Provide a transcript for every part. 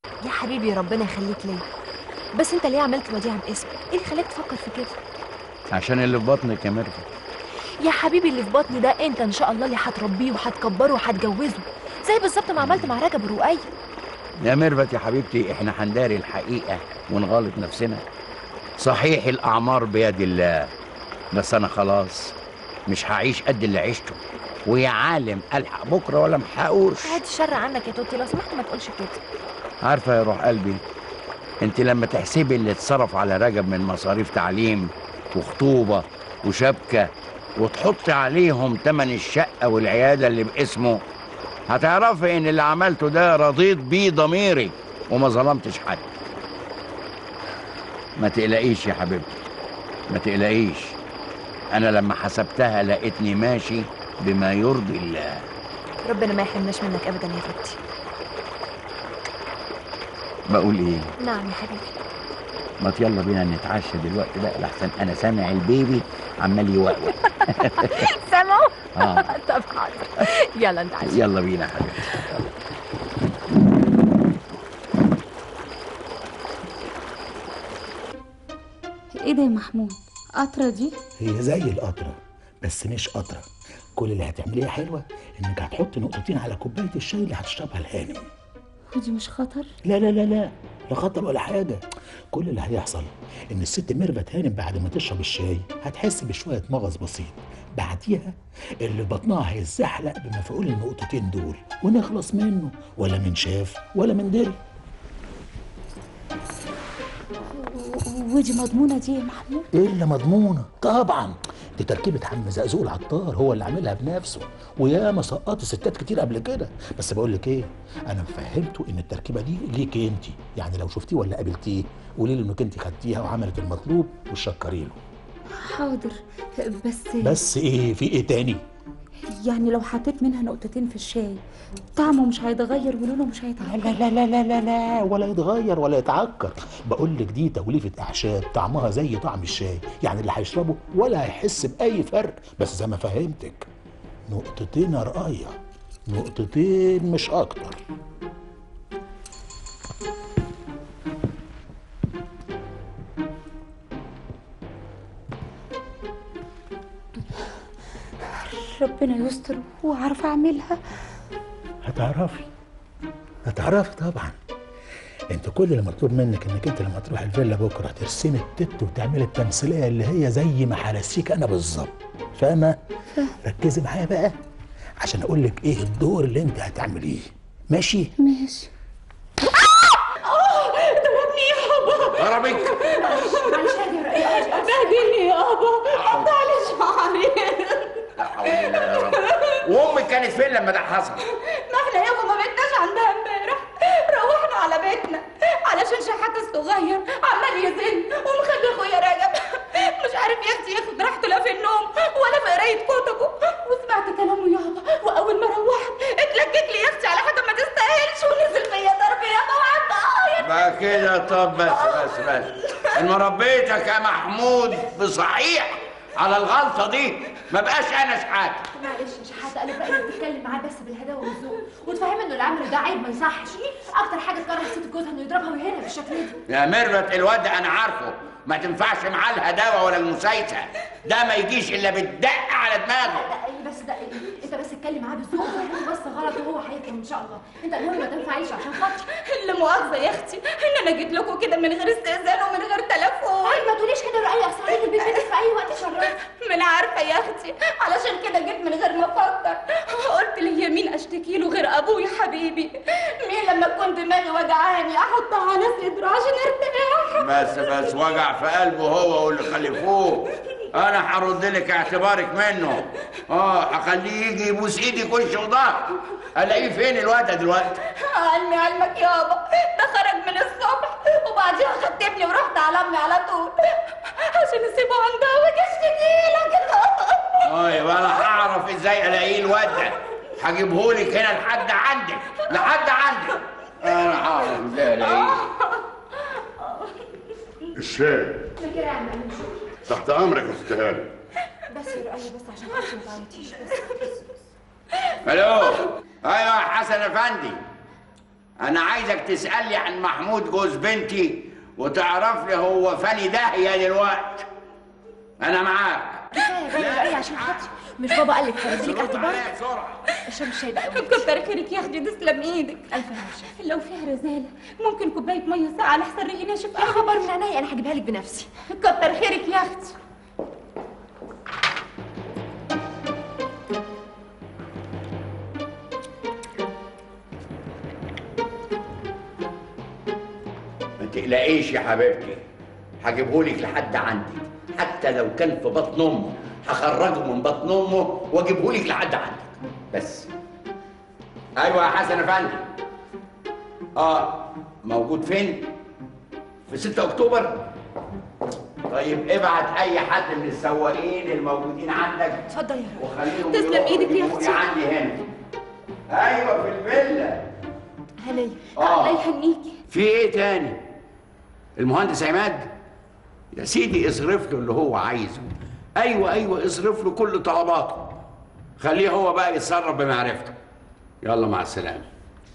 يا حبيبي ربنا يخليك ليا بس انت ليه عملت وديعه باسمي ايه اللي خلاك تفكر في كده عشان اللي في بطنك يا ميرفت يا حبيبي اللي في بطني ده انت ان شاء الله اللي هتربيه وهتكبره وهتجوزه زي بالظبط ما عملت مع رجب ورقية يا ميرفت يا حبيبتي احنا هنداري الحقيقة ونغلط نفسنا صحيح الأعمار بيد الله بس أنا خلاص مش هعيش قد اللي عشته ويا عالم ألحق بكرة ولا محقوش بعد الشر عنك يا توتي لو سمحت ما تقولش كده عارفة يا روح قلبي انت لما تحسبي اللي اتصرف على رجب من مصاريف تعليم وخطوبة وشبكة وتحطي عليهم تمن الشقة والعيادة اللي باسمه هتعرفي ان اللي عملته ده رضيت بيه ضميري وما ظلمتش حد ما تقلقيش يا حبيبتي ما تقلقيش انا لما حسبتها لقيتني ماشي بما يرضي الله ربنا ما يحرمناش منك ابدا يا توتي بقول ايه نعم يا حبيبي ما يلا بينا نتعشى دلوقتي بقى لحسن انا سامع البيبي عمال يوقوق سامعوا اه طب حاضر يلا انت عايز يلا بينا يا حبيبتي ايه ده يا محمود قطرة دي هي زي القطرة بس مش قطرة كل اللي هتعمليه حلوة انك هتحط نقطتين على كوباية الشاي اللي هتشربها الهانم ودي مش خطر لا لا لا لا لا خطر ولا حاجة كل اللي هيحصل ان الست ميرفت هانم بعد ما تشرب الشاي هتحس بشوية مغص بسيط بعديها اللي بطنها هيتزحلق بمفعول النقطتين دول ونخلص منه ولا من شاف ولا من دري ودي مضمونة دي يا محمود الا مضمونه طبعا دي تركيبه عم زقزوق العطار هو اللي عاملها بنفسه وياما سقط ستات كتير قبل كده بس بقول لك ايه انا مفهمته ان التركيبه دي ليك انت يعني لو شفتيه ولا قابلتيه قولي له انك انت خدتيها وعملت المطلوب وشكري له حاضر بس بس ايه في ايه تاني يعني لو حطيت منها نقطتين في الشاي طعمه مش هيتغير ولونه مش لا هيتغير لا لا لا لا لا ولا يتغير ولا يتعكر بقول لك دي توليفه اعشاب طعمها زي طعم الشاي يعني اللي هيشربه ولا هيحس باي فرق بس زي ما فهمتك نقطتين يا رقايه نقطتين مش اكتر ربنا يستر واعرف اعملها هتعرفي هتعرفي طبعا انت كل اللي مطلوب منك انك انت لما تروح الفيلا بكره ترسمي التت وتعملي التمثيليه اللي هي زي ما هرسيك انا بالظبط فاهمه ركزي معايا بقى عشان اقول لك ايه الدور اللي انت هتعمليه ماشي ماشي ضربك بهدلني يابا قطع لي شعري لا حول الله يا رب وامك كانت فين لما ده حصل ما احنا يابا ما بيتناش عندها امبارح روحنا على بيتنا علشان شحات الصغير عمال يزن ومخلي اخويا راجب مش عارف يا اختي ياخد راحته لا في النوم ولا في قرايه كتبه وسمعت كلامه يابا واول ما روحت اتلكك لي يا اختي على حاجه ما تستاهلش ونزل فيا ضرب يابا وقعدت اعيط بقى كده طب بس بس بس ان ربيتك يا محمود بصحيح على الغلطه دي ما بقاش انا شحاته معلش يا شحاته انا بقى تتكلم معاه بس بالهداوه والذوق وتفهم انه اللي عمله ده عيب ما يصحش اكتر حاجه تكره ست جوزها انه يضربها ويهينها بالشكل ده يا ميرفت الواد ده انا عارفه ما تنفعش معاه الهداوه ولا المسايسه ده ما يجيش الا بالدق على دماغه لا إيه بس ده انت بس اتكلم معاه بالذوق وفهمه بس غلط وهو هيفهم ان شاء الله انت المهم ما تنفعليش عشان خاطري لا مؤاخذه يا اختي ان انا جيت لكم كده من غير استئذان ومن غير تليفون طيب ما تقوليش كده رأي اصل عليك البيت بيتك في اي وقت شرفت ما انا عارفه يا اختي علشان كده جيت من غير ما افكر قلت لي مين اشتكي له غير ابوي حبيبي مين لما تكون دماغي وجعاني احطها على صدره عشان ارتاح بس بس وجع في قلبه هو واللي خلفوه انا هرد لك اعتبارك منه اه هخليه يجي يبوس ايدي كل وضهر الاقيه فين الواد ده دلوقتي علمي علمك يابا ده خرج من الصبح وبعديها خدت ابني ورحت على امي على طول عشان اسيبه عندها واجي اشتكي لك اه يبقى انا هعرف ازاي الاقيه الواد ده هجيبهولك هنا لحد عندك لحد عندك انا هعرف ازاي الاقيه الشاي كده يا عم أمين، شكرا. تحت امرك يا ست هانم بس يا رؤية بس عشان خاطري ما تعيطيش بس بس الو ايوه يا حسن افندي انا عايزك تسالي عن محمود جوز بنتي وتعرف لي هو فاني داهيه دلوقتي انا معاك كفايه بقى ايه عشان خاطري مش بابا قال لك هديلك رد اعتبار عليا بسرعه اشرب الشاي بقى كتر خيرك يا اختي تسلم ايدك الف هنا لو فيها رزاله ممكن كوبايه ميه ساقعه لحسن ريقي ناشف يا خبر من عينيا انا هجيبها لك بنفسي كتر خيرك يا اختي ما تقلقيش يا حبيبتي هجيبهولك لحد عندي حتى لو كان في بطن امه هخرجه من بطن امه واجيبهولك لحد عندك بس ايوه يا حسن افندي اه موجود فين في 6 اكتوبر طيب ابعت اي حد من السواقين الموجودين عندك اتفضل يا رؤى وخليهم تسلم يروحوا إيدك يا يجيبولي أختي. عندي هنا ايوه في الفيلا هنيه اه الله يهنيكي في ايه تاني المهندس عماد يا سيدي اصرف له اللي هو عايزه ايوه ايوه اصرف له كل طلباته خليه هو بقى يتصرف بمعرفته يلا مع السلامه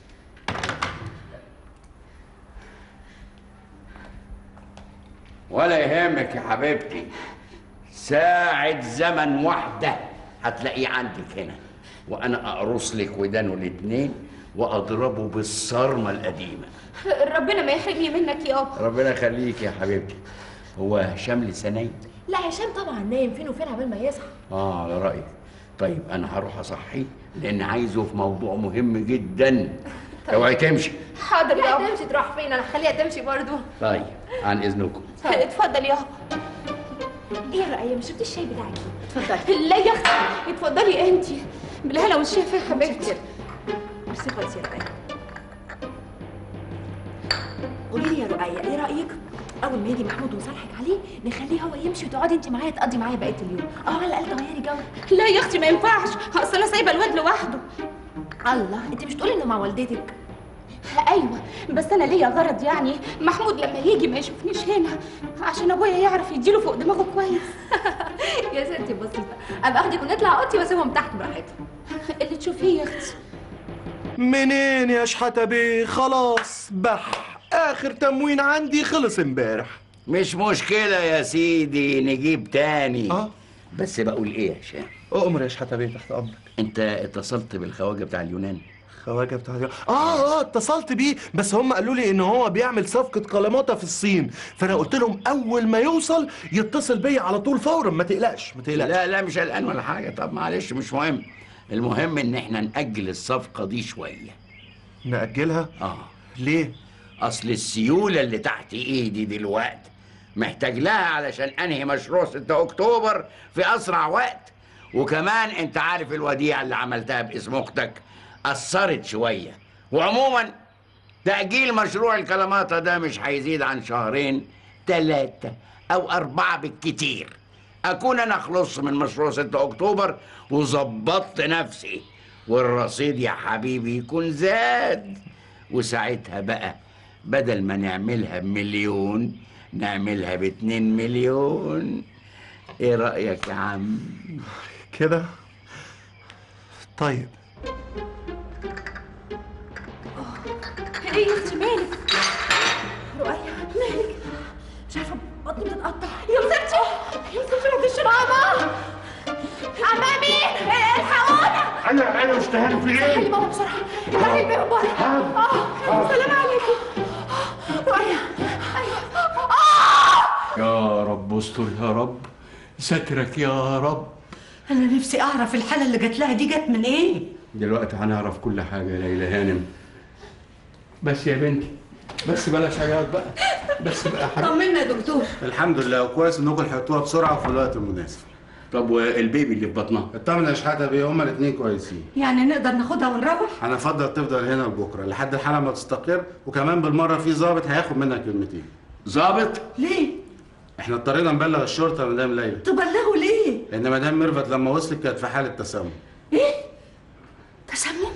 ولا يهمك يا حبيبتي ساعة زمن واحدة هتلاقيه عندك هنا وأنا أقرص لك ودانه الاتنين وأضربه بالصرمة القديمة ربنا ما يحرمني منك يابا ربنا يخليك يا حبيبتي هو هشام لسه نايم لا هشام طبعا نايم فين وفين عبال ما يصحى اه على رايك طيب انا هروح اصحيه لان عايزه في موضوع مهم جدا اوعي تمشي حاضر لا يابا تمشي تروح فين انا هخليها تمشي برضو طيب عن اذنكم اتفضل يابا ايه يا رؤية مش شفتي الشاي بتاعك اتفضلي لا يا اختي اتفضلي انت بالهلا والشفا يا حبيبتي ميرسي خالص يا رؤية قولي لي يا رؤية ايه رأيك اول ما يجي محمود ونصالحك عليه نخليه هو يمشي وتقعدي انت معايا تقضي معايا بقية اليوم اه على الاقل تغيري جو لا يا اختي ما ينفعش اصل انا سايبه الواد لوحده الله انت مش تقولي انه مع والدتك ايوه بس انا ليا غرض يعني محمود لما يجي ما يشوفنيش هنا عشان ابويا يعرف يديله فوق دماغه كويس يا ستي بسيطة ابقى اخدك ونطلع اوضتي واسيبهم تحت براحتهم اللي تشوفيه يا اختي منين يا شحاتة بيه خلاص بح اخر تموين عندي خلص امبارح مش مشكله يا سيدي نجيب تاني اه بس بقول ايه يا هشام اؤمر يا شحاتة بيه تحت امرك انت اتصلت بالخواجه بتاع اليونان خواجه بتاع اه اه اتصلت بيه بس هم قالوا لي ان هو بيعمل صفقه قلماطه في الصين فانا قلت لهم اول ما يوصل يتصل بيا على طول فورا ما تقلقش ما تقلقش لا لا مش قلقان ولا حاجه طب معلش مش مهم المهم ان احنا ناجل الصفقه دي شويه ناجلها اه ليه اصل السيوله اللي تحت ايدي دلوقتي محتاج لها علشان انهي مشروع 6 اكتوبر في اسرع وقت وكمان انت عارف الوديعه اللي عملتها باسم اختك اثرت شويه وعموما تاجيل مشروع الكلاماتا ده مش هيزيد عن شهرين ثلاثه او اربعه بالكتير اكون انا خلصت من مشروع 6 اكتوبر وظبطت نفسي والرصيد يا حبيبي يكون زاد وساعتها بقى بدل ما نعملها بمليون نعملها باتنين مليون ايه رأيك يا عم كده طيب ايه يا اختي مالك رؤية مالك مش عارفة بطني بتتقطع يا مسكتي يا مسكتي بعد الشر ماما عمامي الحقونا انا انا مستهان في خلي ايه؟ ماما بسرعة افتحي الباب بره اه السلام عليكم رؤية يا رب استر يا رب سترك يا رب أنا نفسي أعرف الحالة اللي جات لها دي جت من إيه؟ دلوقتي هنعرف كل حاجة يا ليلى هانم بس يا بنتي بس بلاش عياط بقى بس بقى يا حبيبي طمنا يا دكتور الحمد لله وكويس انكم لحقتوها بسرعه وفي الوقت المناسب طب والبيبي اللي في بطنها اطمن يا شحاته بيه هما الاثنين كويسين يعني نقدر ناخدها ونروح؟ انا افضل تفضل هنا لبكره لحد الحاله ما تستقر وكمان بالمره في ضابط هياخد منك كلمتين ظابط ليه؟ احنا اضطرينا نبلغ الشرطه مدام ليلى تبلغوا ليه؟ لان مدام ميرفت لما وصلت كانت في حاله تسمم إيه؟ تسمم؟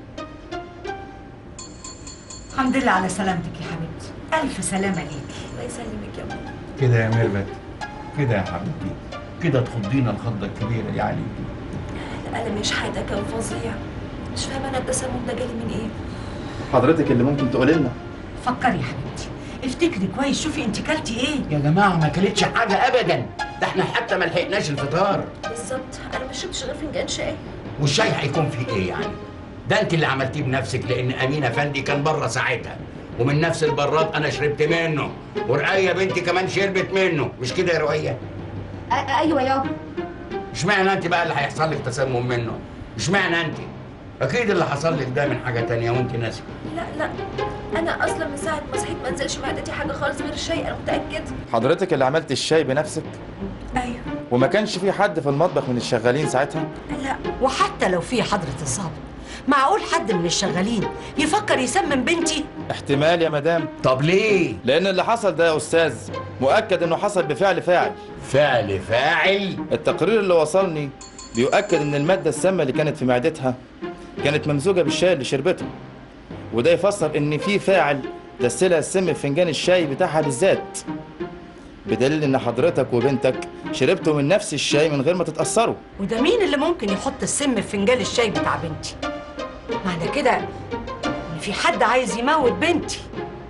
الحمد لله على سلامتك يا حبيبتي ألف سلامة ليكي الله يسلمك يا ماما كده يا ميرفت كده يا حبيبتي كده تخضينا الخضة الكبيرة دي عليكي الألم مش حاجة كان فظيع مش فاهمة أنا التسمم ده جالي من إيه حضرتك اللي ممكن تقولي لنا فكري يا حبيبتي افتكري كويس شوفي انت كلتي ايه يا جماعه ما كلتش حاجه ابدا ده احنا حتى ما لحقناش الفطار بالظبط انا ما شربتش غير فنجان شاي والشاي هيكون فيه ايه يعني ده انت اللي عملتيه بنفسك لان امين افندي كان بره ساعتها ومن نفس البراد انا شربت منه ورقيه بنتي كمان شربت منه مش كده يا رقيه أ- ايوه يابا اشمعنى انت بقى اللي هيحصل لك تسمم منه اشمعنى انت اكيد اللي حصل لك ده من حاجه تانية وانت ناسي لا لا انا اصلا من ساعه ما صحيت ما نزلش معدتي حاجه خالص غير الشاي انا متاكده حضرتك اللي عملت الشاي بنفسك ايوه وما كانش في حد في المطبخ من الشغالين ساعتها لا وحتى لو في حضرة الظابط معقول حد من الشغالين يفكر يسمم بنتي احتمال يا مدام طب ليه لان اللي حصل ده يا استاذ مؤكد انه حصل بفعل فاعل فعل فاعل التقرير اللي وصلني بيؤكد ان الماده السامه اللي كانت في معدتها كانت ممزوجه بالشاي اللي شربته وده يفسر ان في فاعل دسلها السم في فنجان الشاي بتاعها بالذات بدليل ان حضرتك وبنتك شربتوا من نفس الشاي من غير ما تتاثروا وده مين اللي ممكن يحط السم في فنجان الشاي بتاع بنتي معنى كده ان في حد عايز يموت بنتي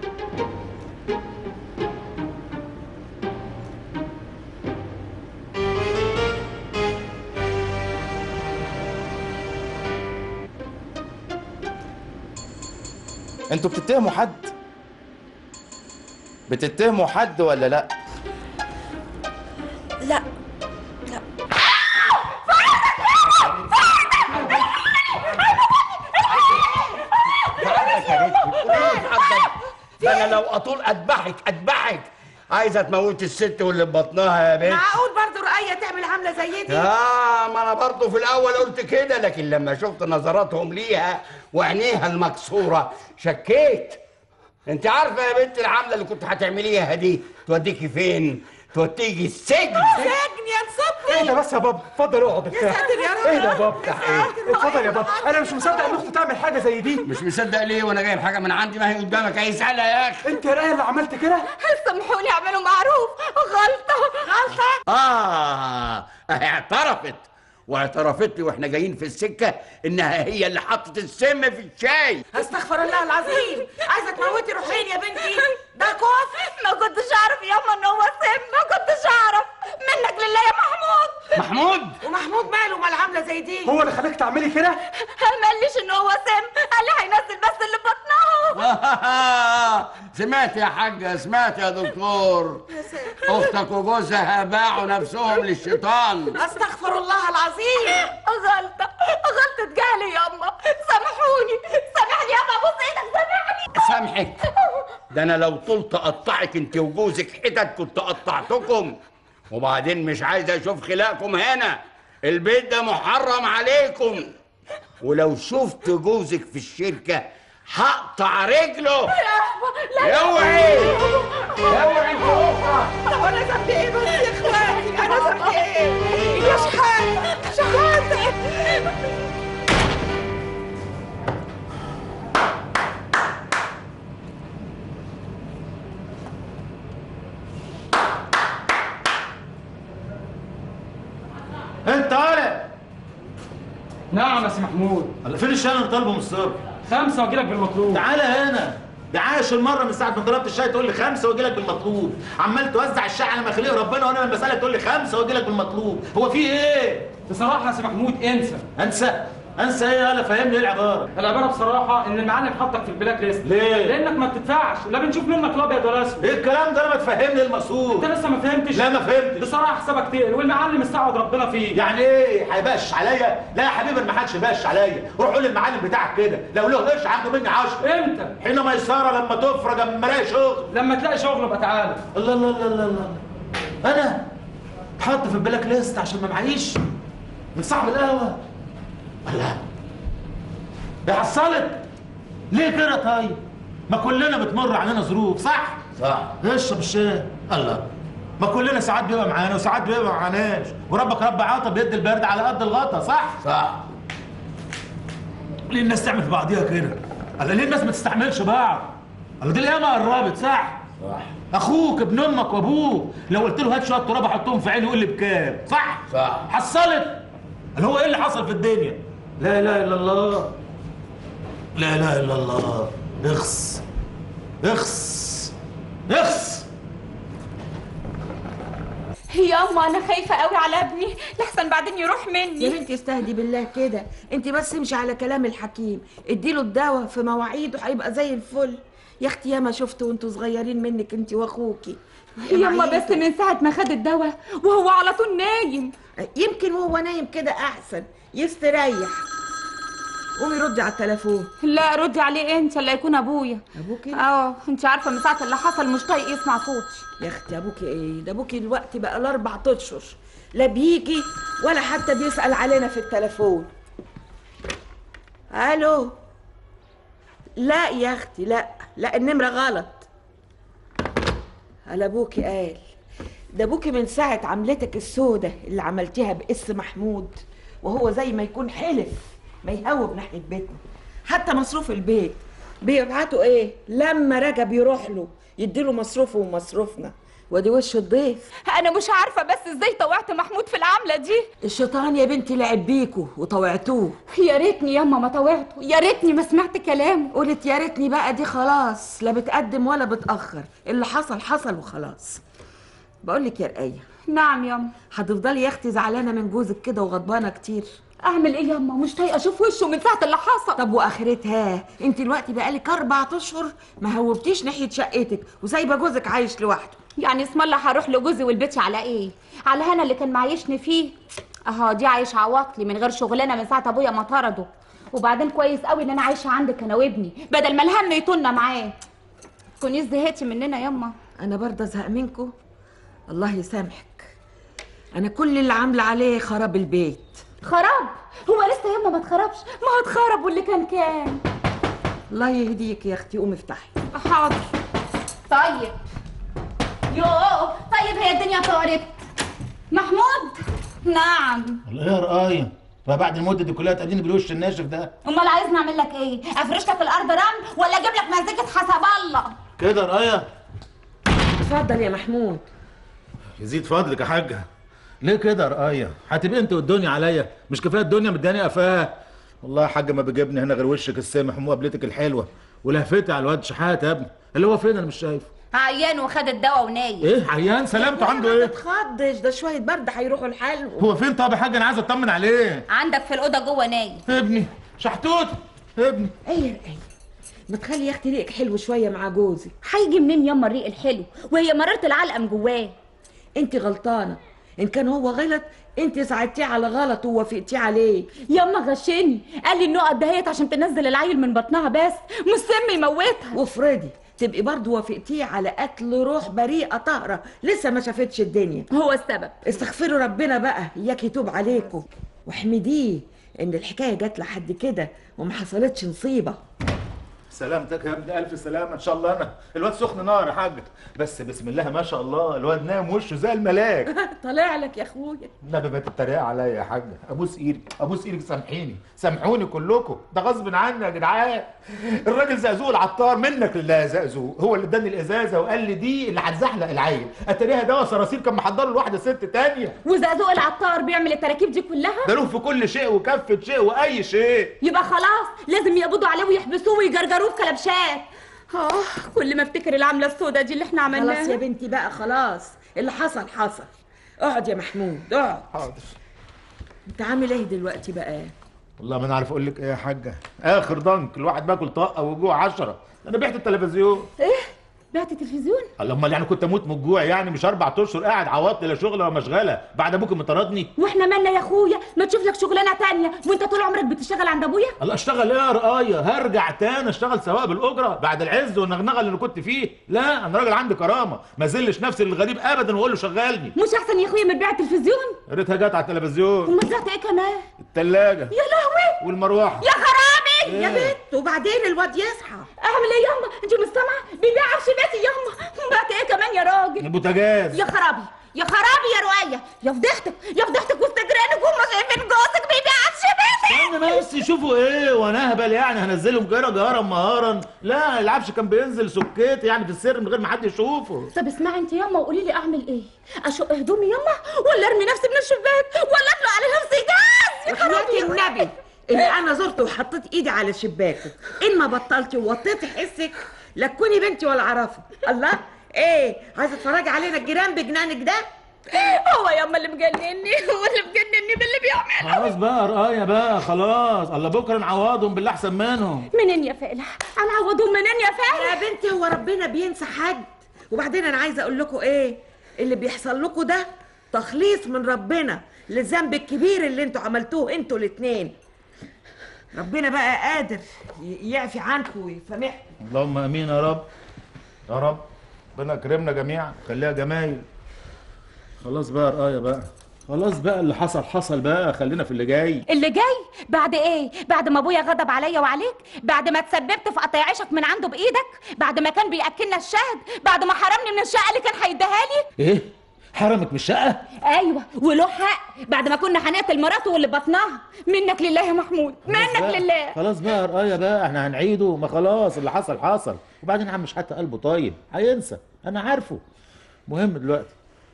انتوا بتتهموا حد بتتهموا حد ولا لا لا لا ده انا لو اطول اذبحك اذبحك عايزه تموت الست واللي في بطنها يا بنت معقول برضه رؤية تعمل عاملة زي دي اه ما انا برضه في الاول قلت كده لكن لما شفت نظراتهم ليها وعينيها المكسوره شكيت انت عارفه يا بنت العامله اللي كنت هتعمليها دي توديكي فين توديكي السجن سجن يا نصبري ايه ده بس يا بابا اتفضل اقعد يا ساتر يا رب ايه ده يا بابا بتاع ايه اتفضل يا بابا انا مش مصدق ان اختي تعمل حاجه زي دي مش مصدق ليه وانا جايب حاجه من عندي ما هي قدامك اهي اسالها يا اخي انت يا رايه اللي عملت كده سامحوني اعملوا معروف غلطه غلطه اه اعترفت واعترفت لي واحنا جايين في السكه انها هي اللي حطت السم في الشاي استغفر الله العظيم عايزة تموتي روحين يا بنتي ده كوف ما كنتش اعرف ياما ان هو سم ما كنتش اعرف منك لله يا محمود محمود ومحمود ماله مال عاملة زي دي هو اللي خلاك تعملي كده ما قاليش ان هو سم قال لي هينزل بس اللي في بطنها سمعت يا حاجة سمعت يا دكتور أختك وجوزها باعوا نفسهم للشيطان استغفر الله العظيم غلطه غلطه جهلي ياما سامحوني سامحني ياما ابوس ايدك سامحني سامحك ده أنا لو طلت أقطعك أنت وجوزك حتت كنت قطعتكم وبعدين مش عايز أشوف خلاقكم هنا البيت ده محرم عليكم ولو شفت جوزك في الشركة هقطع رجله اوعي اوعي انت اخرى طب انا ذنبي ايه بس يا اخواتي انا ذنبي ايه يا شحاته شحاته انت طالع نعم يا سي محمود الله فين الشاي اللي طالبه من الصبح خمسه واجي لك بالمطلوب تعالى هنا ده عاش المره من ساعه ما طلبت الشاي تقول لي خمسه واجي لك بالمطلوب عمال توزع الشاي على ما خليه ربنا وانا من بسالك تقول لي خمسه واجي لك بالمطلوب هو في ايه بصراحه يا سي محمود انسى انسى انسى ايه يالا فهمني ايه العباره العباره بصراحه ان المعلم حطك في البلاك ليست ليه؟ لانك ما بتدفعش لا بنشوف منك الابيض ولا اسود ايه الكلام ده انا ما تفهمني المقصود انت لسه ما فهمتش لا ما فهمتش بصراحه حسابك تقل والمعلم استعوض ربنا فيه يعني ايه هيبش عليا لا يا حبيبي ما حدش باش عليا روح قول للمعلم بتاعك كده لو له قرش عنده مني 10 امتى حين ميسره لما تفرج اما الاقي شغل لما تلاقي شغل بقى تعالى الله الله الله الله الله انا اتحط في البلاك ليست عشان ما معيش من صاحب القهوه الله ده حصلت ليه كده طيب ما كلنا بتمر علينا ظروف صح صح اشرب الشاي الله ما كلنا ساعات بيبقى معانا وساعات بيبقى ما معاناش وربك رب عطا بيدي البرد على قد الغطا صح صح ليه الناس تعمل في بعضيها كده الله ليه الناس ما تستحملش بعض الله دي الايام قربت صح صح اخوك ابن امك وابوك لو قلت له هات شويه تراب احطهم في عيني يقول لي بكام صح صح حصلت اللي هو ايه اللي حصل في الدنيا لا اله الا الله لا اله الا الله اخس اخس اخس ياما انا خايفه قوي على ابني لحسن بعدين يروح مني يا بنتي استهدي بالله كده انت بس امشي على كلام الحكيم اديله الدواء في مواعيده هيبقى زي الفل يا اختي ياما شفت وانتوا صغيرين منك انت واخوكي ياما بس من ساعه ما خد الدواء وهو على طول نايم يمكن وهو نايم كده احسن يستريح قومي ردي على التليفون لا ردي عليه انت اللي يكون ابويا ابوكي اه انت عارفه من ساعه اللي حصل مش طايق يسمع صوتي يا اختي ابوكي ايه ده ابوكي دلوقتي بقى الاربع اشهر لا بيجي ولا حتى بيسال علينا في التليفون الو لا يا اختي لا لا النمره غلط على ابوكي قال ده ابوكي من ساعه عملتك السودة اللي عملتيها باسم محمود وهو زي ما يكون حلف ما يهوب ناحيه بيتنا حتى مصروف البيت بيبعتوا ايه لما رجب يروح له يديله مصروفه ومصروفنا وادي وش الضيف انا مش عارفه بس ازاي طوعت محمود في العمله دي الشيطان يا بنتي لعب بيكوا وطوعتوه يا ريتني ياما ما طوعته يا ريتني ما سمعت كلامه قلت يا ريتني بقى دي خلاص لا بتقدم ولا بتاخر اللي حصل حصل وخلاص بقول لك يا رقيه نعم ياما هتفضلي يا اختي زعلانه من جوزك كده وغضبانه كتير اعمل ايه ياما مش طايقه اشوف وشه من ساعه اللي حصل طب واخرتها انت دلوقتي بقالك اربع اشهر ما هوبتيش ناحيه شقتك وسايبه جوزك عايش لوحده يعني اسم الله هروح لجوزي والبيت على ايه على هنا اللي كان معيشني فيه اهو دي عايش عواطلي من غير شغلانه من ساعه ابويا ما طرده وبعدين كويس قوي ان انا عايشه عندك انا وابني بدل ما الهم يطولنا معاه تكونيش زهقتي مننا ياما انا برضه ازهق منكم الله يسامحك انا كل اللي عامله عليه خراب البيت خراب هو لسه ياما ما اتخربش ما هو اتخرب واللي كان كان الله يهديك يا اختي قومي افتحي حاضر طيب يوه طيب هي الدنيا طارت محمود نعم الله يا رقاية فبعد المدة دي كلها تقابليني بالوش الناشف ده امال عايزني اعمل لك ايه افرش لك الارض رمل ولا اجيب لك مزيكه حسب الله كده يا رقاية اتفضل يا محمود يزيد فضلك يا حاجة ليه كده يا رقاية هتبقى انت والدنيا عليا مش كفايه الدنيا مداني قفاها والله يا حاجة ما بيجيبني هنا غير وشك السامح ومقابلتك الحلوة ولهفتي على الواد شحات يا ابني اللي هو فين انا مش شايفه عيان وخد الدواء ونايم ايه عيان سلامته عنده ايه تخضش ده شويه برد هيروحوا الحلو هو فين طب يا حاجة انا عايز اطمن عليه عندك في الاوضه جوه نايم ابني شحتوت ابني ايه يا رقاية ما تخلي يا اختي ريقك حلو شويه مع جوزي هيجي منين ياما الريق الحلو وهي مررت العلقه من جواه انت غلطانه ان كان هو غلط انت ساعدتيه على غلط ووافقتيه عليه ياما غشني قال لي النقط دهيت عشان تنزل العيل من بطنها بس مش سم يموتها وافرضي تبقي برضه وافقتيه على قتل روح بريئه طاهره لسه ما شافتش الدنيا هو السبب استغفروا ربنا بقى اياك يتوب عليكم واحمديه ان الحكايه جت لحد كده وما حصلتش نصيبه سلامتك يا ابني الف سلامه ان شاء الله انا الواد سخن نار يا حاج بس بسم الله ما شاء الله الواد نام وشه زي الملاك طالع لك يا اخويا النبي ما تتريق عليا يا حاج ابوس ايدك ابوس ايدك سامحيني سامحوني كلكم ده غصب عني يا جدعان الراجل زقزوق العطار منك لله يا زقزوق هو اللي اداني الازازه وقال لي دي اللي هتزحلق العيل اتريها دواء صراصير كان محضر له واحده ست تانية وزقزوق العطار بيعمل التراكيب دي كلها ده له في كل شيء وكفه شيء واي شيء يبقى خلاص لازم يقبضوا عليه ويحبسوه ويجرجروه في كلبشات اه كل ما افتكر العمله السوداء دي اللي احنا عملناها خلاص يا بنتي بقى خلاص اللي حصل حصل اقعد يا محمود اقعد حاضر انت عامل ايه دلوقتي بقى والله ما انا عارف اقول لك ايه يا حاجه اخر ضنك الواحد باكل طاقه وجوع عشرة انا بعت التلفزيون ايه بعت التلفزيون الله امال يعني كنت اموت من الجوع يعني مش اربع اشهر قاعد عواطلي لا شغل ولا مشغله بعد ابوك ما طردني واحنا مالنا يا اخويا ما تشوف لك شغلانه تانية وانت طول عمرك بتشتغل عند ابويا الله اشتغل ايه يا رقايه هرجع تاني اشتغل سواق بالاجره بعد العز والنغنغه اللي انا كنت فيه لا انا راجل عندي كرامه ما زلش نفسي للغريب ابدا واقول له شغلني مش احسن يا اخويا من بيع التلفزيون يا ريتها جت على التلفزيون وما زرعت ايه كمان الثلاجه يا لهوي والمروحه يا خرابي إيه؟ يا بنت وبعدين الواد يصحى اعمل ايه ياما انت مش سامعه بيبيع عفش بيتي ياما بعت ايه كمان يا راجل البوتاجاز يا خرابي يا خرابي يا رؤية يا فضحتك يا فضحتك وسط جيرانك وهم شايفين جوزك بيبيع عفش بيتي استنى بس يشوفوا ايه وانا اهبل يعني هنزلهم كده جهرا مهارا لا العفش كان بينزل سكيت يعني في السر من غير ما حد يشوفه طب اسمعي انت ياما وقولي لي اعمل ايه اشق هدومي ياما ولا ارمي نفسي من الشباك ولا اطلع على نفسي جاز يا وحياة خرابي النبي اللي انا زرته وحطيت ايدي على شباكه ان ما بطلتي ووطيتي حسك لا تكوني بنتي ولا اعرفك الله ايه عايزه تتفرجي علينا الجيران بجنانك ده هو ياما اللي مجنني هو اللي مجنني باللي بيعمله خلاص بقى رقاية بقى خلاص الله بكره نعوضهم باللي احسن منهم منين يا فالح هنعوضهم منين يا فالح يا بنتي هو ربنا بينسى حد وبعدين انا عايزه اقول لكم ايه اللي بيحصل لكم ده تخليص من ربنا للذنب الكبير اللي انتوا عملتوه انتوا الاتنين ربنا بقى قادر ي- يعفي عنكم ويسامحكم اللهم امين يا رب يا رب ربنا يكرمنا جميعا خليها جمايل خلاص بقى رقاية بقى خلاص بقى اللي حصل حصل بقى خلينا في اللي جاي اللي جاي بعد ايه بعد ما ابويا غضب عليا وعليك بعد ما تسببت في قطع عيشك من عنده بايدك بعد ما كان بياكلنا الشهد بعد ما حرمني من الشقه اللي كان هيديها لي ايه حرمك من الشقة ايوه وله حق بعد ما كنا هنقتل مراته واللي بطنها منك لله يا محمود منك بقى. لله خلاص بقى رقاية بقى احنا هنعيده ما خلاص اللي حصل حصل وبعدين عم مش حتى قلبه طيب هينسى انا عارفه مهم دلوقتي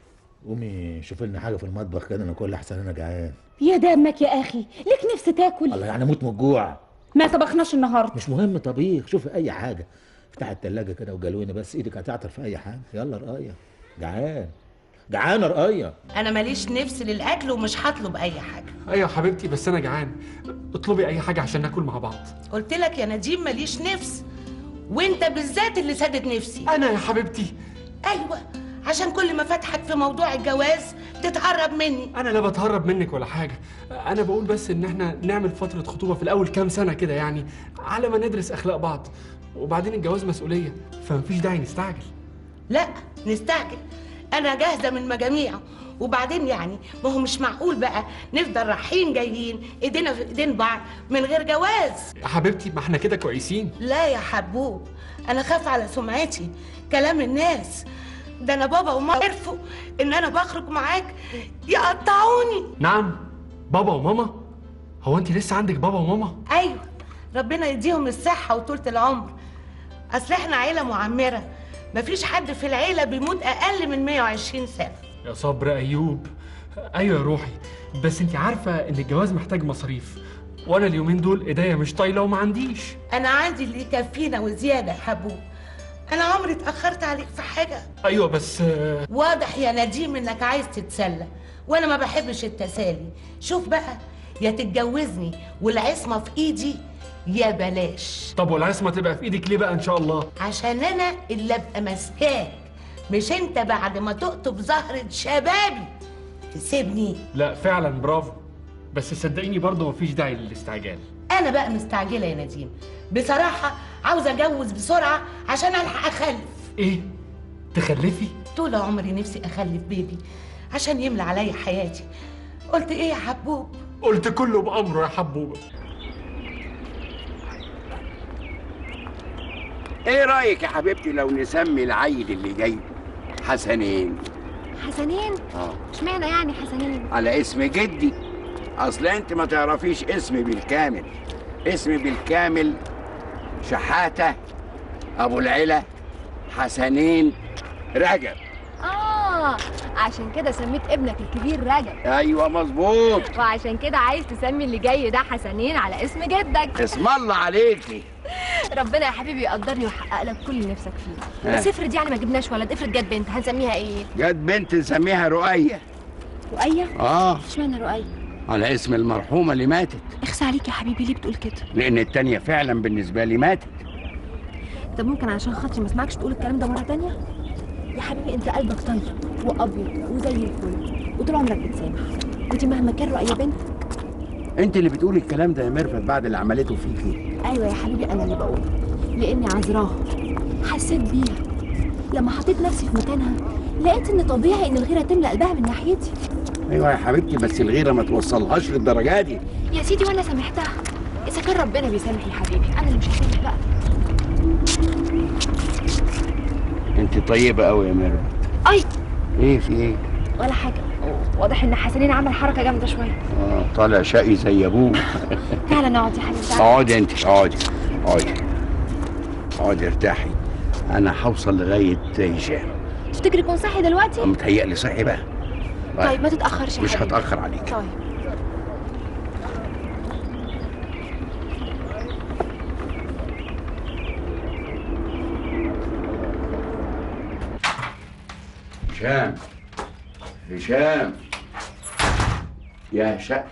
قومي شوفي لنا حاجه في المطبخ كده ناكل احسن انا جعان يا دمك يا اخي ليك نفس تاكل الله يعني اموت من الجوع ما طبخناش النهارده مش مهم طبيخ شوفي اي حاجه افتحي التلاجة كده وجلوني بس ايدك هتعطر في اي حاجه يلا رقايه جعان جعان يا رقايه انا ماليش نفس للاكل ومش هطلب اي حاجه ايوه يا حبيبتي بس انا جعان اطلبي اي حاجه عشان ناكل مع بعض قلت لك يا نديم ماليش نفس وانت بالذات اللي سادت نفسي انا يا حبيبتي ايوه عشان كل ما فتحك في موضوع الجواز تتهرب مني انا لا بتهرب منك ولا حاجه انا بقول بس ان احنا نعمل فتره خطوبه في الاول كام سنه كده يعني على ما ندرس اخلاق بعض وبعدين الجواز مسؤوليه فمفيش داعي نستعجل لا نستعجل انا جاهزه من مجاميع وبعدين يعني ما هو مش معقول بقى نفضل رايحين جايين ايدينا في ايدين بعض من غير جواز يا حبيبتي ما احنا كده كويسين لا يا حبوب انا خاف على سمعتي كلام الناس ده انا بابا وماما عرفوا ان انا بخرج معاك يقطعوني نعم بابا وماما هو انت لسه عندك بابا وماما ايوه ربنا يديهم الصحه وطولة العمر اصل احنا عيله معمره مفيش حد في العيله بيموت اقل من 120 سنه يا صبر ايوب ايوه يا روحي بس انت عارفه ان الجواز محتاج مصاريف وانا اليومين دول ايديا مش طايله وما عنديش انا عندي اللي يكفينا وزياده يا حبوب انا عمري اتاخرت عليك في حاجه ايوه بس آه، واضح يا نديم انك عايز تتسلى وانا ما بحبش التسالي شوف بقى يا تتجوزني والعصمه في ايدي يا بلاش طب والعصمه تبقى في ايدك ليه بقى ان شاء الله عشان انا اللي ابقى ماسكاك مش انت بعد ما تقطب زهرة شبابي تسيبني لا فعلا برافو بس صدقيني برضه مفيش داعي للاستعجال انا بقى مستعجله يا نديم بصراحه عاوزه اتجوز بسرعه عشان الحق اخلف ايه تخلفي طول عمري نفسي اخلف بيبي عشان يملى عليا حياتي قلت ايه يا حبوب قلت كله بامره يا حبوبه ايه رايك يا حبيبتي لو نسمي العيل اللي جاي حسنين حسنين اه اشمعنى يعني حسنين على اسم جدي اصل انت ما تعرفيش اسمي بالكامل اسمي بالكامل شحاته ابو العلا حسنين رجب اه عشان كده سميت ابنك الكبير رجب ايوه مظبوط وعشان كده عايز تسمي اللي جاي ده حسنين على اسم جدك اسم الله عليكي ربنا يا حبيبي يقدرني ويحقق لك كل اللي نفسك فيه ها. بس افرض يعني ما جبناش ولد افرض جت بنت هنسميها ايه جت بنت نسميها رؤية رؤية اه اشمعنى رؤية على اسم المرحومة اللي ماتت اخسى عليك يا حبيبي ليه بتقول كده لأن التانية فعلا بالنسبة لي ماتت طب ممكن عشان خاطري ما اسمعكش تقول الكلام ده مرة تانية يا حبيبي انت قلبك طيب وابيض وزي الفل وطول عمرك بتسامح ودي مهما كان رؤية بنت انت اللي بتقولي الكلام ده يا ميرفت بعد اللي عملته فيكي ايوه يا حبيبي انا اللي بقول لاني عذراها حسيت بيها لما حطيت نفسي في مكانها لقيت ان طبيعي ان الغيره تملى قلبها من ناحيتي ايوه يا حبيبتي بس الغيرة ما توصلهاش للدرجة دي يا سيدي وانا سامحتها اذا كان ربنا بيسامح يا حبيبي انا اللي مش هسامح بقى انت طيبة قوي يا ميرفت اي ايه في ايه ولا حاجه واضح ان حسنين عمل حركه جامده شويه اه طالع شقي زي ابوه تعالى نقعد يا حبيبي تعالى. اقعدي انت اقعدي اقعدي اقعدي ارتاحي انا هوصل لغاية هشام تفتكر يكون صحي دلوقتي متهيألي صحي بقى طيب ما تتاخرش يا مش حبيبي. هتأخر عليك طيب هشام هشام يا هشام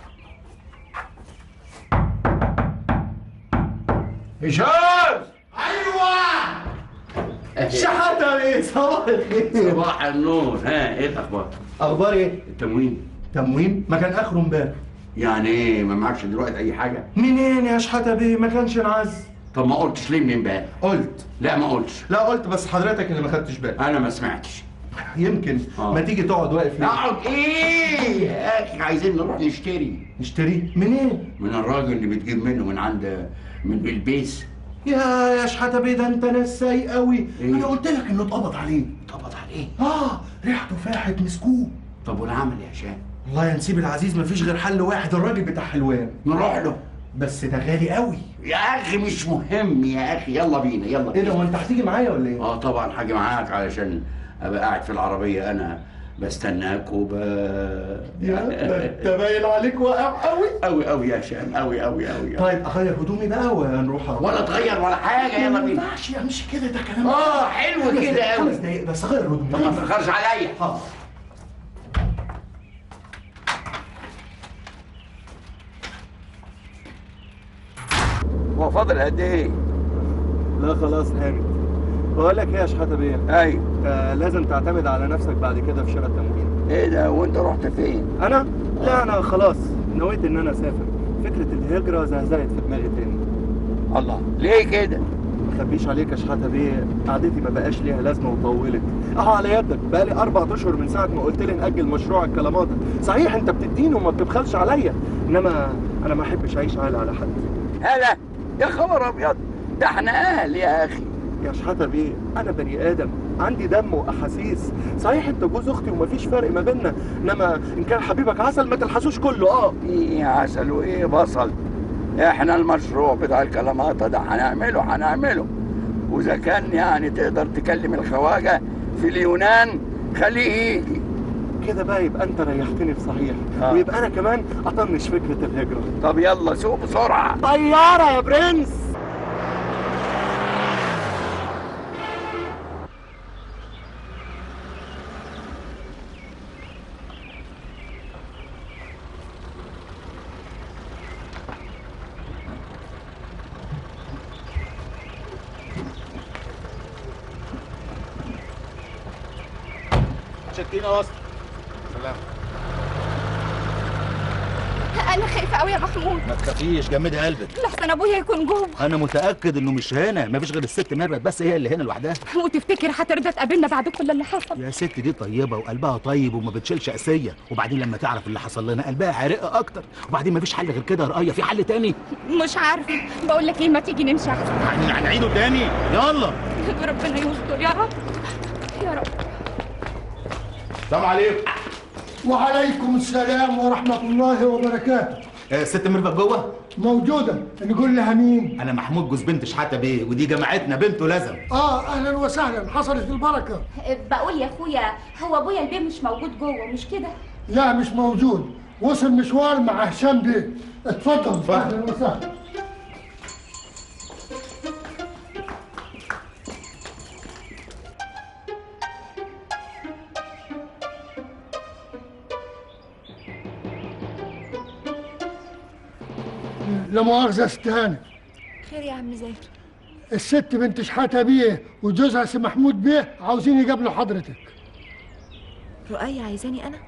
هشام ايوه شحاتة ايه صباح الخير صباح النور ها ايه الاخبار اخبار ايه التموين تموين ما كان اخره امبارح يعني ايه ما معكش دلوقتي اي حاجه منين يا شحاتة بيه ما كانش انعز طب ما قلتش ليه من امبارح قلت لا ما قلتش لا قلت بس حضرتك اللي ما خدتش بالك انا ما سمعتش يمكن آه. ما تيجي تقعد واقف ليه؟ اقعد ايه يا اخي عايزين نروح نشتري نشتري منين من الراجل اللي بتجيب منه من عند من بلبيس يا يا شحاتة بيه ده انت ناس سايق قوي إيه؟ انا قلت لك انه اتقبض عليه اتقبض عليه اه ريحته فاحت مسكوه طب والعمل يا هشام والله يا نسيب العزيز مفيش غير حل واحد الراجل بتاع حلوان نروح له بس ده غالي قوي يا اخي مش مهم يا اخي يلا بينا يلا ايه بينا ده وانت هتيجي معايا ولا ايه؟ اه طبعا حاجه معاك علشان ابقى قاعد في العربيه انا بستناك وب يا ده انت باين عليك واقع قوي قوي قوي يا هشام قوي قوي قوي طيب اغير هدومي بقى ونروح ولا تغير ولا حاجه يلا ما بينا ينفعش امشي كده ده كلام اه حلو خمس كده دقايق- قوي خمس دقايق بس اغير هدومي طب ما تاخرش عليا حاضر هو فاضل قد ايه؟ لا خلاص هانت بقول لك ايه يا شحاته بيه ايوه انت لازم تعتمد على نفسك بعد كده في شراء التموين ايه ده وانت رحت فين؟ انا لا انا خلاص نويت ان انا اسافر فكره الهجره زهزهت في دماغي تاني الله ليه كده؟ ما اخبيش عليك يا شحاته بيه قعدتي ما بقاش ليها لازمه وطولت اهو على يدك بقالي اربع اشهر من ساعه ما قلت لي ناجل مشروع الكلاماتا صحيح انت بتديني وما بتبخلش عليا انما انا ما احبش اعيش عالي على حد هلا يا خبر ابيض ده احنا اهل يا اخي يا شحاتة بيه أنا بني آدم عندي دم وأحاسيس صحيح أنت جوز أختي ومفيش فرق ما بيننا إنما إن كان حبيبك عسل ما تلحسوش كله أه ايه عسل وايه بصل احنا المشروع بتاع الكلاماتا ده هنعمله هنعمله واذا كان يعني تقدر تكلم الخواجه في اليونان خليه يجي كده بقى يبقى أنت ريحتني في صحيح آه. ويبقى أنا كمان أطنش فكرة الهجرة طب يلا سوق بسرعه طيارة يا برنس شكينا وسط سلام انا خايفه قوي يا محمود ما تخافيش جمدي قلبك لحسن ابويا يكون جوه انا متاكد انه مش هنا مفيش غير الست ميرفت بس هي اللي هنا لوحدها وتفتكر هترضى تقابلنا بعد كل اللي حصل يا ست دي طيبه وقلبها طيب وما بتشيلش اسيه وبعدين لما تعرف اللي حصل لنا قلبها عرق اكتر وبعدين مفيش حل غير كده يا رقيه في حل تاني مش عارفه بقول لك ايه ما تيجي نمشي احسن يعني هنعيده تاني يلا ربنا يستر يا رب يا رب السلام عليكم وعليكم السلام ورحمة الله وبركاته الست ميرفت جوه موجودة نقول لها مين؟ انا محمود جوز بنت شحاته بيه ودي جماعتنا بنته لازم آه أهلا وسهلا حصلت البركة بقول يا اخويا هو ابويا البيه مش موجود جوه مش كده لا مش موجود وصل مشوار مع هشام بيه اتفضل أهلا وسهلا لا مؤاخذة استهانة خير يا عم زاهر الست بنت شحاتة بيه وجوزها سي محمود بيه عاوزين يقابلوا حضرتك رؤية عايزاني انا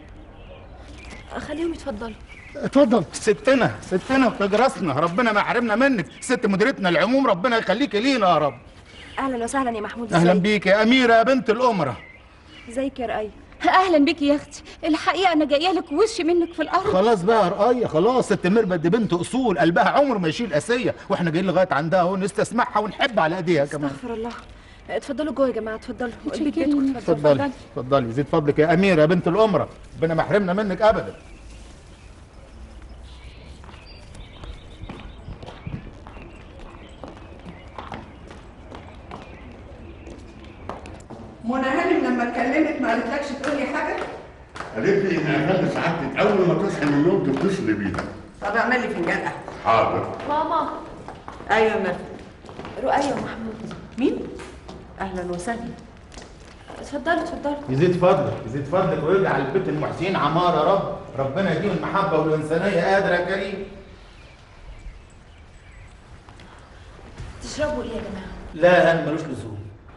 خليهم يتفضلوا اتفضل ستنا ستنا وتاج راسنا ربنا ما يحرمنا منك ست مديرتنا العموم ربنا يخليكي لينا يا رب اهلا وسهلا يا محمود اهلا ازيك؟ بيك يا اميره يا بنت الامره ازيك يا رؤية اهلا بيكي يا اختي الحقيقه انا جايه لك وشي منك في الارض خلاص بقى يا رقية خلاص ست ميرفت دي بنت اصول قلبها عمره ما يشيل اسيه واحنا جايين لغايه عندها اهو نستسمعها ونحب على ايديها كمان استغفر الله اتفضلوا جوه يا جماعه اتفضلوا البيت متشكرين. بيتكم اتفضلي اتفضلي يزيد فضلك يا اميره يا بنت الامره ربنا ما يحرمنا منك ابدا منى هانم لما اتكلمت ما قالتلكش تقول لي حاجه قالت لي ان اخلي سعادتك اول ما تصحي من النوم تتصلي بيها طب اعمل لي فنجان قهوه حاضر ماما ايوه يا مرفت رؤية ومحمود مين اهلا وسهلا اتفضلوا اتفضلوا يزيد فضلك يزيد فضلك ويجعل البيت المحسنين عمار يا رب ربنا يديم المحبه والانسانيه قادر يا كريم تشربوا ايه يا جماعه لا انا ملوش لزوم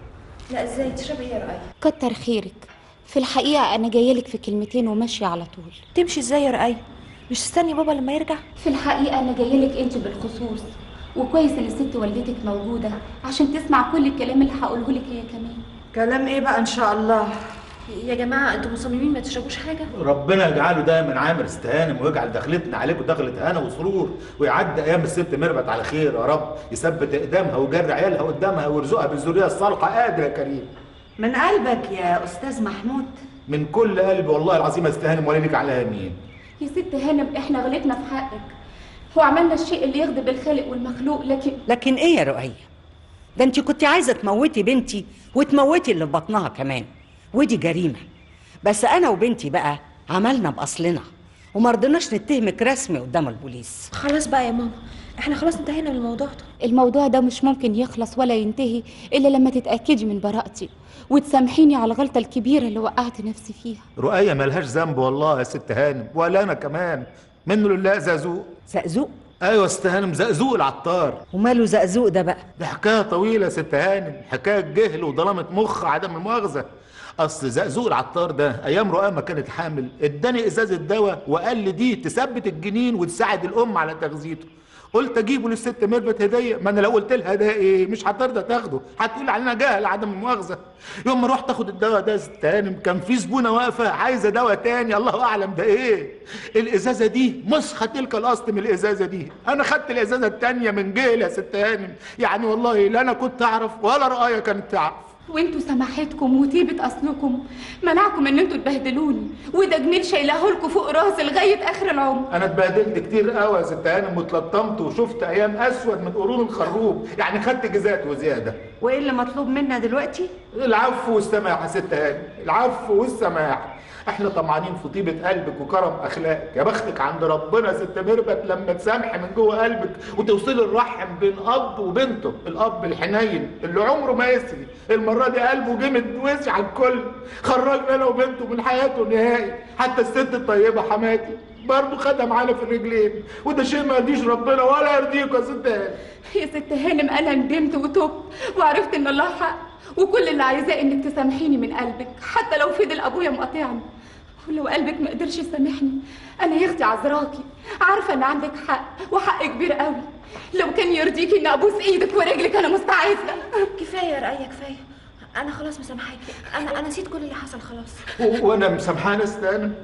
لا ازاي تشربي ايه يا رؤية كتر خيرك في الحقيقة أنا جاية لك في كلمتين وماشية على طول تمشي ازاي يا رؤية مش تستني بابا لما يرجع في الحقيقة أنا جاية لك أنت بالخصوص وكويس إن الست والدتك موجودة عشان تسمع كل الكلام اللي هقوله لك هي كمان كلام ايه بقى ان شاء الله يا جماعه انتوا مصممين ما تشربوش حاجه ربنا يجعله دايما عامر استهانم ويجعل دخلتنا عليكم دخلة هنا وسرور ويعدي ايام الست مربت على خير يا رب يثبت اقدامها ويجري عيالها قدامها ويرزقها بالذريه الصالحه قادر يا كريم من قلبك يا استاذ محمود من كل قلبي والله العظيم استهانم ولا ليك على يمين يا ست هانم إحنا غلطنا في حقك وعملنا الشيء اللي يغضب الخالق والمخلوق لكن لكن ايه يا رؤية ده انت كنت عايزة تموتي بنتي وتموتي اللي في بطنها كمان ودي جريمة بس انا وبنتي بقى عملنا باصلنا وما رضيناش نتهمك رسمي قدام البوليس خلاص بقى يا ماما احنا خلاص انتهينا من الموضوع ده الموضوع ده مش ممكن يخلص ولا ينتهي إلا لما تتأكدي من براءتي وتسامحيني على الغلطة الكبيرة اللي وقعت نفسي فيها رؤية ملهاش ذنب والله يا ست هانم ولا انا كمان منه لله زقزوق زقزوق ايوه ست هانم زقزوق العطار وماله زقزوق ده بقى ده حكايه طويله يا ست هانم حكايه جهل وظلامه مخ عدم المؤاخذه اصل زقزوق العطار ده ايام رؤى ما كانت حامل اداني ازازه دواء وقال لي دي تثبت الجنين وتساعد الام على تغذيته قلت اجيبه للست ميرفت هديه ما انا لو قلت لها ده ايه مش هترضى تاخده هتقول علينا جهل عدم المؤاخذه يوم ما رحت اخد الدواء ده يا ست هانم كان في زبونه واقفه عايزه دواء تاني الله اعلم ده ايه الازازه دي مسخه تلك الاصل من الازازه دي انا خدت الازازه التانيه من جهل يا ست هانم يعني والله لا انا كنت اعرف ولا رؤايا كانت تعرف وانتوا سماحتكم وطيبة اصلكم منعكم ان انتوا تبهدلوني وده جميل شايلاه لكم فوق راسي لغاية اخر العمر انا اتبهدلت كتير قوي يا ست هانم واتلطمت وشفت ايام اسود من قرون الخروب يعني خدت جزات وزياده وايه اللي مطلوب منا دلوقتي العفو والسماح يا ست هانم العفو والسماح احنا طمعانين في طيبة قلبك وكرم اخلاقك يا بختك عند ربنا يا ست ميرفت لما تسامحي من جوه قلبك وتوصلي الرحم بين اب وبنته الاب الحنين اللي عمره ما يسري المره دي قلبه جمد وسع على الكل خرجنا انا وبنته من حياته نهائي حتى الست الطيبه حماتي برضه خدها معانا في الرجلين وده شيء ما يرضيش ربنا ولا يرضيكوا يا ست هانم يا ست هانم انا ندمت وتوبت وعرفت ان الله حق وكل اللي عايزاه انك تسامحيني من قلبك حتى لو فضل ابويا مقاطعني ولو قلبك ما قدرش يسامحني انا يا اختي عذراكي عارفه ان عندك حق وحق كبير قوي لو كان يرضيكي ان ابوس ايدك ورجلك انا مستعده كفايه يا رؤية كفايه انا خلاص مسامحاكي انا انا نسيت كل اللي حصل خلاص و- وانا مسامحانا يا ست هانم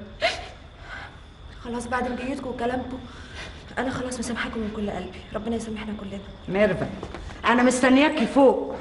خلاص بعد مجيتكم وكلامكم انا خلاص مسامحاكم من كل قلبي ربنا يسامحنا كلنا ميرفت انا مستنياكي فوق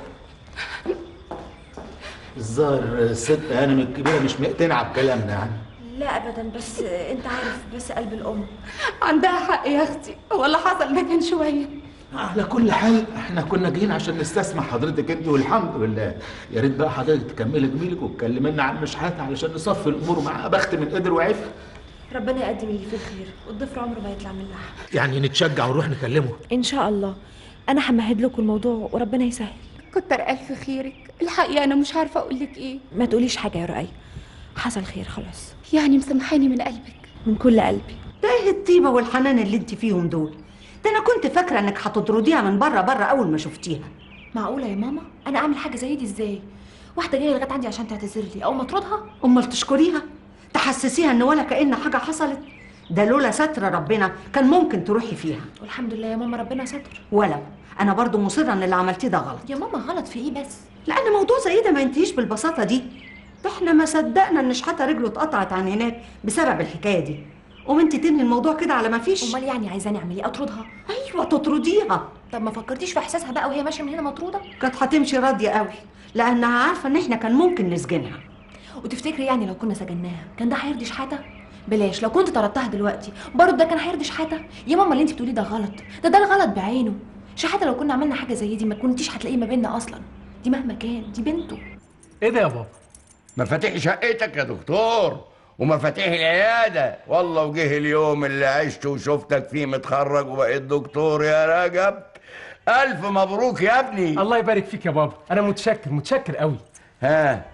الظاهر الست هانم الكبيره مش مقتنعه بكلامنا يعني لا ابدا بس انت عارف بس قلب الام عندها حق يا اختي هو اللي حصل ده كان شويه على كل حال احنا كنا جايين عشان نستسمع حضرتك انت والحمد لله يا ريت بقى حضرتك تكملي جميلك وتكلمي لنا عن مشحات علشان نصفي الامور مع بخت من قدر وعفه ربنا يقدم اللي فيه الخير والضفر عمره ما يطلع من اللحم يعني نتشجع ونروح نكلمه ان شاء الله انا همهد لكم الموضوع وربنا يسهل كتر الف خيرك الحقيقه انا مش عارفه اقول لك ايه ما تقوليش حاجه يا رؤية حصل خير خلاص يعني مسامحاني من قلبك من كل قلبي ده ايه الطيبه والحنان اللي انت فيهم دول ده انا كنت فاكره انك هتطرديها من بره بره اول ما شفتيها معقوله يا ماما انا اعمل حاجه زي دي ازاي واحده جايه لغايه عندي عشان تعتذر لي او ما اطردها امال تشكريها تحسسيها ان ولا كأن حاجه حصلت ده لولا ستر ربنا كان ممكن تروحي فيها والحمد لله يا ماما ربنا ستر ولو انا برضو مصره ان اللي عملتيه ده غلط يا ماما غلط في ايه بس لان موضوع زي ده ما ينتهيش بالبساطه دي ده احنا ما صدقنا ان شحاته رجله اتقطعت عن هناك بسبب الحكايه دي قوم انت تنهي الموضوع كده على ما فيش امال يعني عايزاني اعمل ايه اطردها ايوه تطرديها طب ما فكرتيش في احساسها بقى وهي ماشيه من هنا مطروده كانت هتمشي راضيه قوي لانها عارفه ان احنا كان ممكن نسجنها وتفتكري يعني لو كنا سجناها كان ده هيرضي شحاته بلاش لو كنت طردتها دلوقتي برضه ده كان هيرضي شحاته يا ماما اللي انت بتقوليه ده غلط ده ده الغلط بعينه شحاته لو كنا عملنا حاجه زي دي ما كنتيش هتلاقيه ما بيننا اصلا دي مهما كان دي بنته ايه ده يا بابا مفاتيح شقتك يا دكتور ومفاتيح العيادة والله وجه اليوم اللي عشت وشفتك فيه متخرج وبقيت دكتور يا رجب ألف مبروك يا ابني الله يبارك فيك يا بابا انا متشكر متشكر قوي ها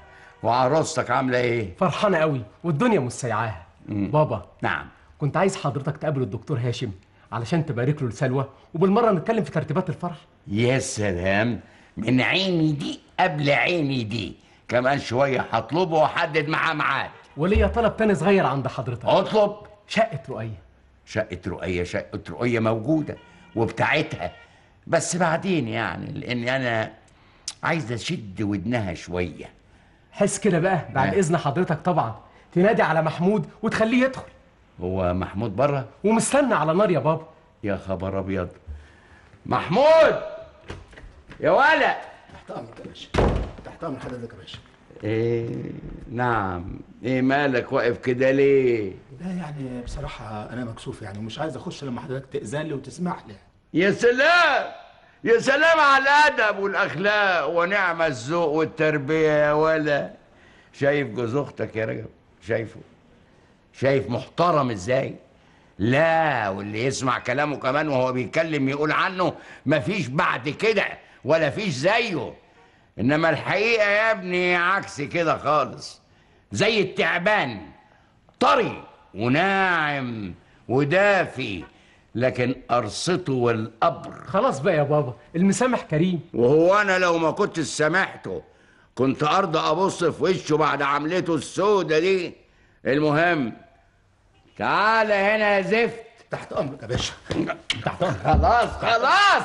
وعروستك عامله ايه فرحانه قوي والدنيا مش سايعاها بابا نعم كنت عايز حضرتك تقابل الدكتور هاشم علشان تبارك له لسلوى وبالمره نتكلم في ترتيبات الفرح يا سلام من عيني دي قبل عيني دي كمان شويه هطلبه واحدد معاه ميعاد وليا طلب تاني صغير عند حضرتك اطلب شقه رؤيه شقه رؤيه شقه رؤيه موجوده وبتاعتها بس بعدين يعني لان انا عايز اشد ودنها شويه حس كده بقى بعد آه. اذن حضرتك طبعا تنادي على محمود وتخليه يدخل هو محمود بره ومستنى على نار يا بابا يا خبر ابيض محمود يا ولد تحت امرك يا باشا تحت امر حضرتك يا باشا ايه نعم ايه مالك واقف كده ليه لا يعني بصراحه انا مكسوف يعني ومش عايز اخش لما حضرتك تاذن لي وتسمح لي يا سلام يا سلام على الادب والاخلاق ونعم الذوق والتربيه يا ولا شايف جوز اختك يا رجب شايفه شايف محترم ازاي لا واللي يسمع كلامه كمان وهو بيتكلم يقول عنه مفيش بعد كده ولا فيش زيه انما الحقيقه يا ابني عكس كده خالص زي التعبان طري وناعم ودافي لكن قرصته والقبر خلاص بقى يا بابا المسامح كريم وهو انا لو ما كنت سامحته كنت ارضى ابص في وشه بعد عملته السودة دي المهم تعال هنا يا زفت تحت امرك يا باشا تحت امرك خلاص خلاص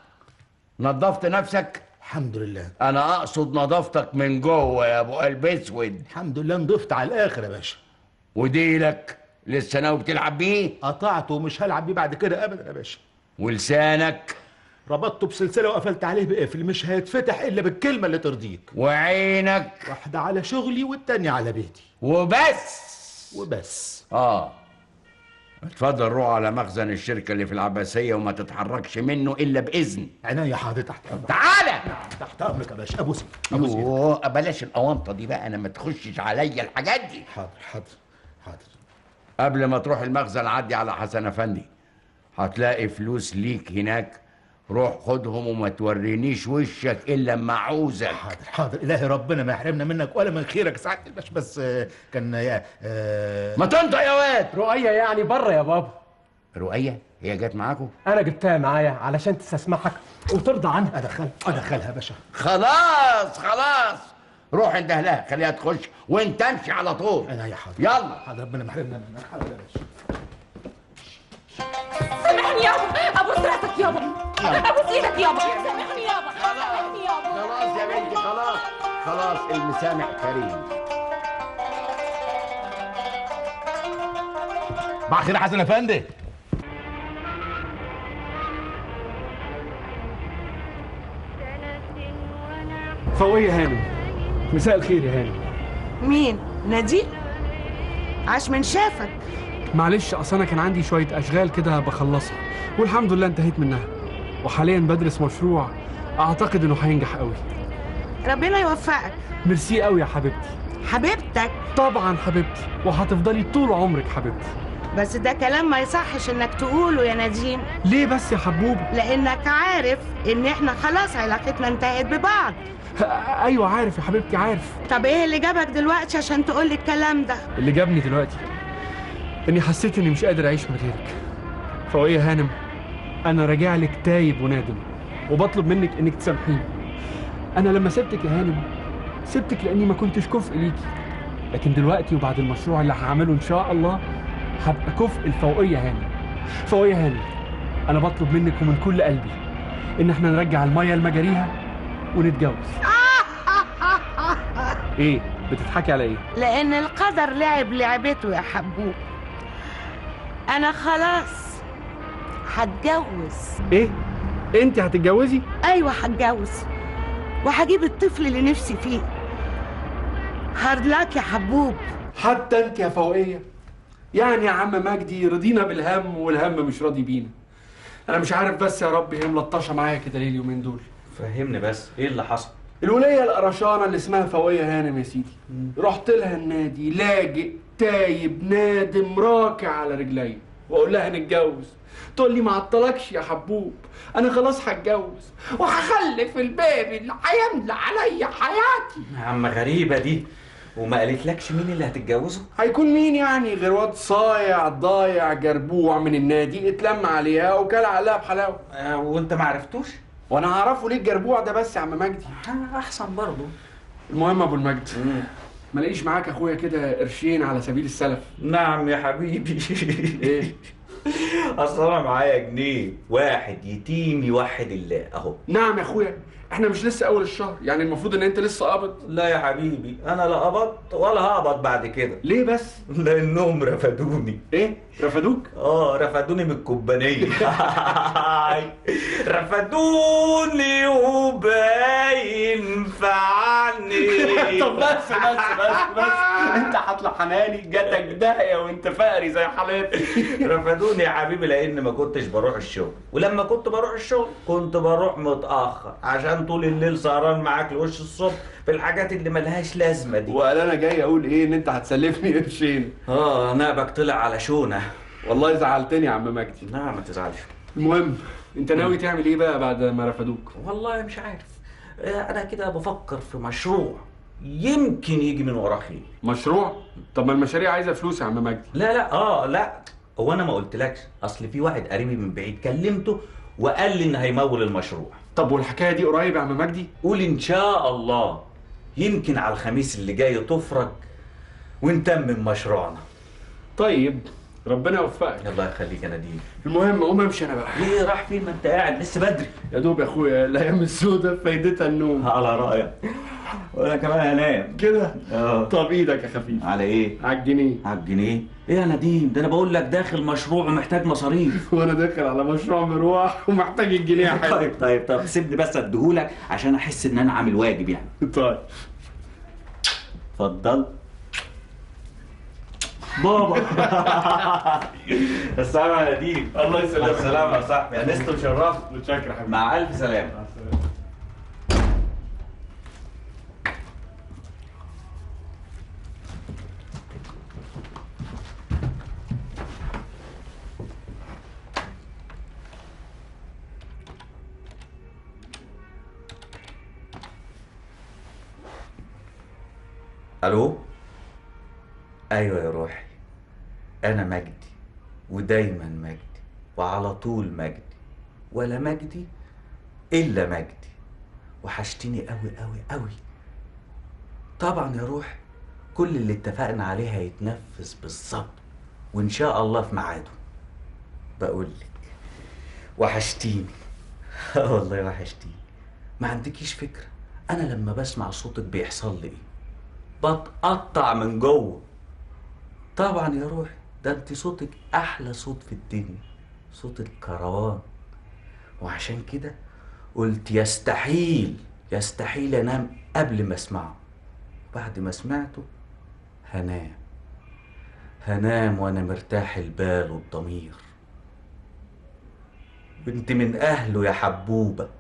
نظفت نفسك الحمد لله انا اقصد نظافتك من جوه يا ابو قلب اسود الحمد لله نضفت على الاخر يا باشا وديلك لسه ناوي بتلعب بيه قطعته ومش هلعب بيه بعد كده ابدا يا باشا ولسانك ربطته بسلسله وقفلت عليه بقفل مش هيتفتح الا بالكلمه اللي ترضيك وعينك واحده على شغلي والتانيه على بيتي وبس وبس اه اتفضل روح على مخزن الشركة اللي في العباسية وما تتحركش منه إلا بإذن عينيا حاضر تحت امرك تعالى تحت امرك يا باشا ابوس ابوس إيدك. يوه بلاش الأونطة دي بقى أنا ما تخشش عليا الحاجات دي حاضر حاضر حاضر قبل ما تروح المخزن عدي على حسن أفندي هتلاقي فلوس ليك هناك روح خدهم وما تورينيش وشك إلا لما أعوزك حاضر حاضر الهي ربنا ما يحرمنا منك ولا من خيرك سعاده الباشا بس آه، كان يا آه، ما تنطق يا واد رؤية يعني بره يا بابا رؤية هي جت معاكم انا جبتها معايا علشان تستسمحك وترضى عنها ادخلها ادخلها يا باشا خلاص خلاص روح عند أهلها خليها تخش وأنت امشي على طول عينيا حاضر يلا حاضر ربنا ما يحرمنا منك حاضر يا باشا سامحني يابا ابوس راسك يابا ابوس ايدك يابا سامحني يابا سامحني يابا خلاص يا بنتي خلاص خلاص المسامح كريم مع خير يا حسن افندي فوقية هانم مساء الخير يا هانم مين نادي عاش من شافك معلش اصل انا كان عندي شويه اشغال كده بخلصها والحمد لله انتهيت منها وحاليا بدرس مشروع اعتقد انه هينجح قوي ربنا يوفقك ميرسي قوي يا حبيبتي حبيبتك طبعا حبيبتي وهتفضلي طول عمرك حبيبتي بس ده كلام ما يصحش انك تقوله يا نديم ليه بس يا حبوبه لانك عارف ان احنا خلاص علاقتنا انتهت ببعض ايوه عارف يا حبيبتي عارف طب ايه اللي جابك دلوقتي عشان تقولي الكلام ده اللي جابني دلوقتي اني حسيت اني مش قادر اعيش من غيرك فوقية هانم انا راجع لك تايب وندم وبطلب منك انك تسامحيني انا لما سبتك يا هانم سبتك لاني ما كنتش كفء ليكي لكن دلوقتي وبعد المشروع اللي هعمله ان شاء الله هبقى كفء الفوقية هانم فوقية هانم انا بطلب منك ومن كل قلبي ان احنا نرجع الميه لمجاريها ونتجوز ايه بتضحكي على ايه لان القدر لعب لعبته يا حبوب انا خلاص هتجوز ايه انت هتتجوزي ايوه هتجوز وهجيب الطفل اللي نفسي فيه هارد لك يا حبوب حتى انت يا فوقيه يعني يا عم مجدي رضينا بالهم والهم مش راضي بينا انا مش عارف بس يا رب هي ملطشه معايا كده ليه اليومين دول فهمني بس ايه اللي حصل الولية القرشانة اللي اسمها فوقية هانم يا سيدي رحت لها النادي لاجئ تايب نادم راكع على رجلي واقول لها نتجوز تقول لي ما عطلكش يا حبوب انا خلاص هتجوز وهخلف البيبي اللي هيملى عليا حياتي يا عم غريبة دي وما قالتلكش مين اللي هتتجوزه هيكون مين يعني غير واد صايع ضايع جربوع من النادي اتلم عليها وكل عليها بحلاوه آه وانت ما عرفتوش وانا هعرفه ليه الجربوع ده بس يا عم مجدي احسن برضه المهم ابو المجد ما لاقيش معاك اخويا كده قرشين على سبيل السلف نعم يا حبيبي ايه اصل انا معايا جنيه واحد يتيم يوحد الله اهو نعم يا اخويا احنا مش لسه اول الشهر يعني المفروض ان انت لسه قابض لا يا حبيبي انا لا قبضت ولا هقبض بعد كده ليه بس لانهم رفدوني ايه رفدوك اه رفدوني من الكوبانيه رفدوني وباين فعني طب بس بس بس بس انت هطلع حناني جاتك داهيه وانت فقري زي حالاتي رفدوني يا حبيبي لان ما كنتش بروح الشغل ولما كنت بروح الشغل كنت بروح متاخر عشان طول الليل سهران معاك لوش الصبح في الحاجات اللي ملهاش لازمه دي وقال انا جاي اقول ايه ان انت هتسلفني قرشين اه نابك طلع على شونه والله زعلتني يا عم مجدي لا ما تزعلش المهم انت ناوي تعمل ايه بقى بعد ما رفدوك والله مش عارف آه، انا كده بفكر في مشروع يمكن يجي من وراه خير مشروع طب ما المشاريع عايزه فلوس يا عم مجدي لا لا اه لا هو انا ما قلتلكش اصل في واحد قريبي من بعيد كلمته وقال لي ان هيمول المشروع طب والحكايه دي قريب يا عم مجدي قول ان شاء الله يمكن على الخميس اللي جاي تفرج ونتمم مشروعنا طيب ربنا يوفقك الله يخليك يا نديم المهم قوم امشي انا بقى ليه راح فين ما انت قاعد لسه بدري يا دوب يا اخويا الايام السوداء فايدتها النوم على رايك وانا كمان هنام كده اه طب ايدك يا خفيف على ايه على الجنيه على الجنيه ايه يا نديم ده انا بقول لك داخل مشروع ومحتاج مصاريف وانا داخل على مشروع مروح ومحتاج الجنيه يا حبيبي طيب طيب طب سيبني بس اديهولك عشان احس ان انا عامل واجب يعني طيب اتفضل بابا السلام يا نديم الله يسلمك. السلام يا صاحبي انست وشرفت متشكر يا حبيبي مع الف سلامه الو ايوه يا روحي انا مجدي ودايما مجدي وعلى طول مجدي ولا مجدي الا مجدي وحشتني قوي قوي قوي طبعا يا روحي كل اللي اتفقنا عليه هيتنفذ بالظبط وان شاء الله في ميعاده بقول لك وحشتيني والله وحشتيني ما عندكيش فكره انا لما بسمع صوتك بيحصل لي ايه بتقطع من جوه طبعا يا روحي ده انت صوتك احلى صوت في الدنيا صوت الكروان وعشان كده قلت يستحيل يستحيل انام قبل ما اسمعه بعد ما سمعته هنام هنام وانا مرتاح البال والضمير بنت من اهله يا حبوبه